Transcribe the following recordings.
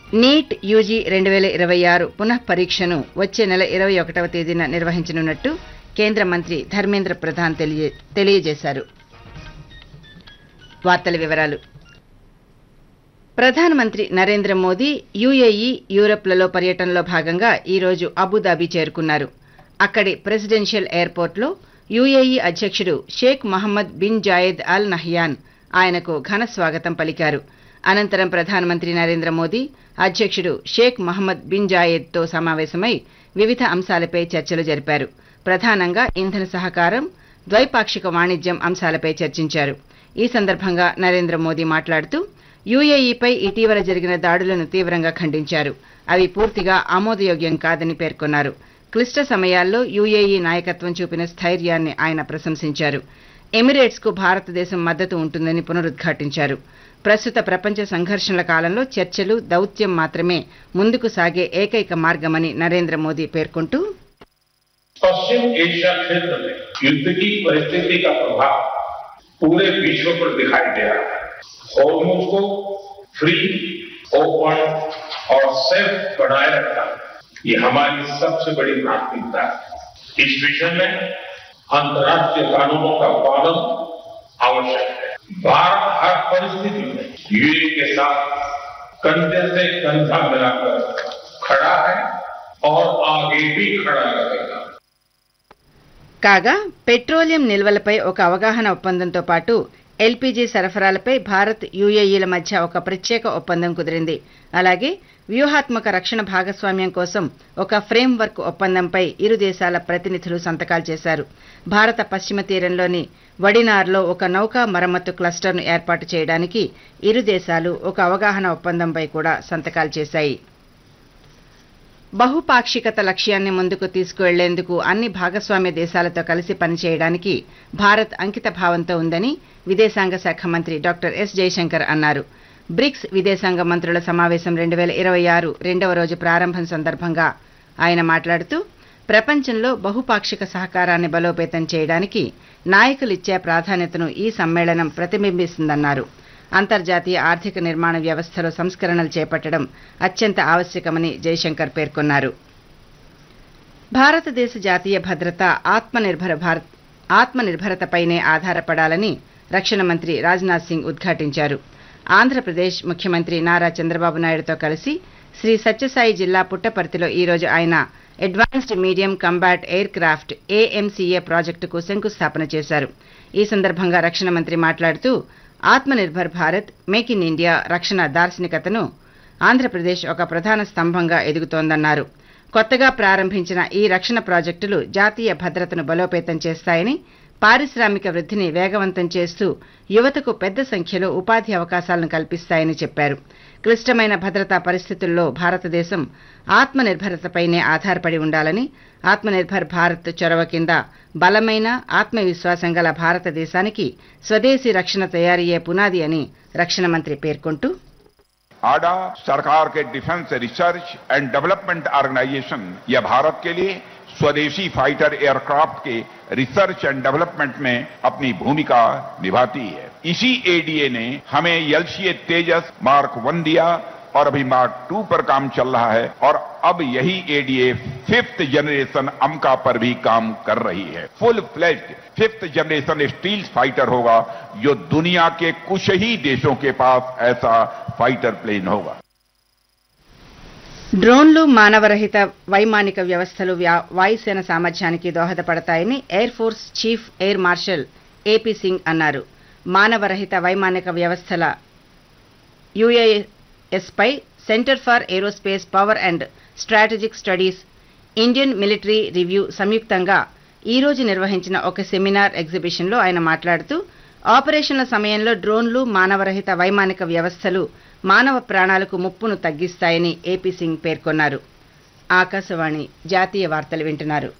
NEET UG రెండు వేల ఇరవై ఆరు పునః పరీక్షను వచ్చే నెల ఇరవై ఒకటవ తేదీన నిర్వహించనున్నట్టు కేంద్ర మంత్రి ధర్మేంద్ర ప్రధాన్ తెలియ- తెలియజేశారు వార్తల వివరాలు ప్రధానమంత్రి నరేంద్ర మోదీ యుఏఈ యూరప్లలో పర్యటనలో భాగంగా ఈ రోజు అబుదాబి చేరుకున్నారు అక్కడి ప్రెసిడెన్షియల్ ఎయిర్పోర్ట్లో యుఏఈ అధ్యక్షుడు Sheikh Mohamed bin Zayed Al Nahyan ఆయనకు ఘన స్వాగతం పలికారు అనంతరం ప్రధానమంత్రి నరేంద్ర మోదీ అధ్యక్షుడు షేక్ మహమ్మద్ బిన్ జాయెద్తో సమావేశమై వివిధ అంశాలపై చర్చలు జరిపారు ప్రధానంగా ఇంధన సహకారం ద్వైపాక్షిక వాణిజ్యం అంశాలపై చర్చించారు ఈ సందర్భంగా నరేంద్ర మోదీ మాట్లాడుతూ యుఏఈపై ఇటీవల జరిగిన దాడులను తీవ్రంగా ఖండించారు అవి పూర్తిగా ఆమోదయోగ్యం కాదని పేర్కొన్నారు క్లిష్ట సమయాల్లో యుఏఈ నాయకత్వం చూపిన స్థైర్యాన్ని ఆయన ప్రశంసించారు ఎమిరేట్స్ కు భారతదేశం మద్దతు ఉంటుందని పునరుద్ఘాటించారు ప్రస్తుత ప్రపంచ సంఘర్షణల కాలంలో చర్చలు దౌత్యం మాత్రమే ముందుకు సాగే ఏకైక మార్గమని నరేంద్ర మోదీ పేర్కొంటూ पश्चिम एशिया क्षेत्र में युद्ध की परिस्थिति का प्रभाव पूरे विश्व पर दिखाई दे रहा है हॉर्मोज को फ्री ओपन और सेफ बनाए रखना ये हमारी सबसे बड़ी प्राथमिकता है इस विषय में अंतर्राष्ट्रीय कानूनों का पालन आवश्यक है भारत हर परिस्थिति में यूए के साथ कंधे से कंधा मिलाकर खड़ा है और आगे भी खड़ा रहेगा కాగా పెట్రోలియం నిల్వలపై ఒక అవగాహన ఒప్పందంతో పాటు ఎల్పీజీ సరఫరాలపై భారత్ యుఏఈల మధ్య ఒక ప్రత్యేక ఒప్పందం కుదిరింది అలాగే వ్యూహాత్మక రక్షణ భాగస్వామ్యం కోసం ఒక ఫ్రేమ్వర్క్ ఒప్పందంపై ఇరు దేశాల ప్రతినిధులు సంతకాలు చేశారు భారత పశ్చిమ తీరంలోని వడినార్లో ఒక నౌకా మరమ్మతు క్లస్టర్ను ఏర్పాటు చేయడానికి ఇరు దేశాలు ఒక అవగాహన ఒప్పందంపై కూడా సంతకాలు చేశాయి బహుపాక్షికత లక్ష్యాన్ని ముందుకు తీసుకువెళ్లేందుకు అన్ని భాగస్వామ్య దేశాలతో కలిసి పనిచేయడానికి భారత్ అంకిత భావంతో ఉందని విదేశాంగ శాఖ మంత్రి డాక్టర్ ఎస్ జయశంకర్ అన్నారు బ్రిక్స్ విదేశాంగ మంత్రుల సమావేశం రెండు వేల ఇరవై ఆరు రెండవ రోజు ప్రారంభం సందర్భంగా ఆయన మాట్లాడుతూ ప్రపంచంలో బహుపాక్షిక సహకారాన్ని బలోపేతం చేయడానికి నాయకులిచ్చే ప్రాధాన్యతను ఈ సమ్మేళనం ప్రతిబింబిస్తుందన్నారు అంతర్జాతీయ ఆర్థిక నిర్మాణ వ్యవస్థలో సంస్కరణలు చేపట్టడం అత్యంత ఆవశ్యకమని జైశంకర్ పేర్కొన్నారు భారతదేశ జాతీయ భద్రత ఆత్మనిర్భర భారత్ ఆత్మనిర్భరతపైనే ఆధారపడాలని రక్షణ మంత్రి రాజ్నాథ్ సింగ్ ఉద్ఘాటించారు ఆంధ్రప్రదేశ్ ముఖ్యమంత్రి నారా చంద్రబాబు నాయుడుతో కలిసి శ్రీ సత్యసాయి జిల్లా పుట్టపర్తిలో ఈ రోజు ఆయన advanced medium combat aircraft AMCA ప్రాజెక్టుకు శంకుస్థాపన చేశారు ఈ సందర్భంగా రక్షణ మంత్రి మాట్లాడుతూ Atmanirbhar Bharat make in India రక్షణ దార్శనికతను ఆంధ్రప్రదేశ్ ఒక ప్రధాన స్తంభంగా ఎదుగుతోందన్నారు కొత్తగా ప్రారంభించిన ఈ రక్షణ ప్రాజెక్టులు జాతీయ భద్రతను బలోపేతం చేస్తాయని పారిశ్రామిక వృద్ధిని వేగవంతం చేస్తూ యువతకు పెద్ద సంఖ్యలో ఉపాధి అవకాశాలను కల్పిస్తాయని చెప్పారు క్లిష్టమైన భద్రతా పరిస్థితుల్లో భారతదేశం ఆత్మనిర్భరతపైనే ఆధారపడి ఉండాలని ఆత్మనిర్భర్ భారత్ చొరవ కింద బలమైన ఆత్మవిశ్వాసం గల భారతదేశానికి స్వదేశీ రక్షణ తయారీయే పునాది అని రక్షణ మంత్రి పేర్కొంటూ आडा सरकार के defence research and development organisation यह भारत के लिए स्वदेशी फाइटर एयरक्राफ्ट के रिसर्च एंड डेवलपमेंट में अपनी भूमिका निभाती है इसी एडीए ने हमें एलसीए तेजस मार्क वन दिया और अभी मार्क टू पर काम चल रहा है और अब यही एडीए फिफ्थ जनरेशन अमका पर भी काम कर रही है full fledged fifth generation stealth fighter होगा जो दुनिया के कुछ ही देशों के पास ऐसा फाइटर प्लेन होगा డ్రోన్లు మానవరహిత వైమానిక వ్యవస్థలు వ్యా- వాయుసేన సామర్థ్యానికి దోహదపడతాయని air force chief air marshal AP Singh అన్నారు మానవరహిత వైమానిక వ్యవస్థల యుఏఎస్పై centre for aerospace power and strategic studies Indian military review సంయుక్తంగా ఈ రోజు నిర్వహించిన ఒక సెమినార్ ఎగ్జిబిషన్లో ఆయన మాట్లాడుతూ ఆపరేషన్ల సమయంలో డ్రోన్లు మానవరహిత వైమానిక వ్యవస్థలు మానవ ప్రాణాలకు ముప్పును తగ్గిస్తాయని ఏపీ సింగ్ పేర్కొన్నారు ఆకాశవాణి జాతీయ వార్తలు వింటున్నారు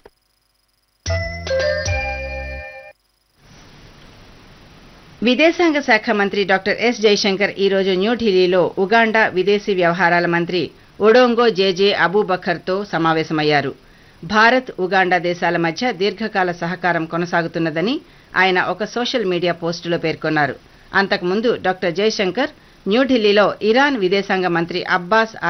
విదేశాంగ శాఖ మంత్రి డాక్టర్ ఎస్ జైశంకర్ ఈ రోజు న్యూఢిల్లీలో ఉగాండా విదేశీ వ్యవహారాల మంత్రి ఒడోంగో జేజే అబూబకర్తో సమావేశమయ్యారు భారత్ ఉగాండా దేశాల మధ్య దీర్ఘకాల సహకారం కొనసాగుతున్నదని ఆయన ఒక సోషల్ మీడియా పోస్టులో పేర్కొన్నారు అంతకుముందు డాక్టర్ జైశంకర్ న్యూఢిల్లీలో ఇరాన్ విదేశాంగ మంత్రి అబ్బాస్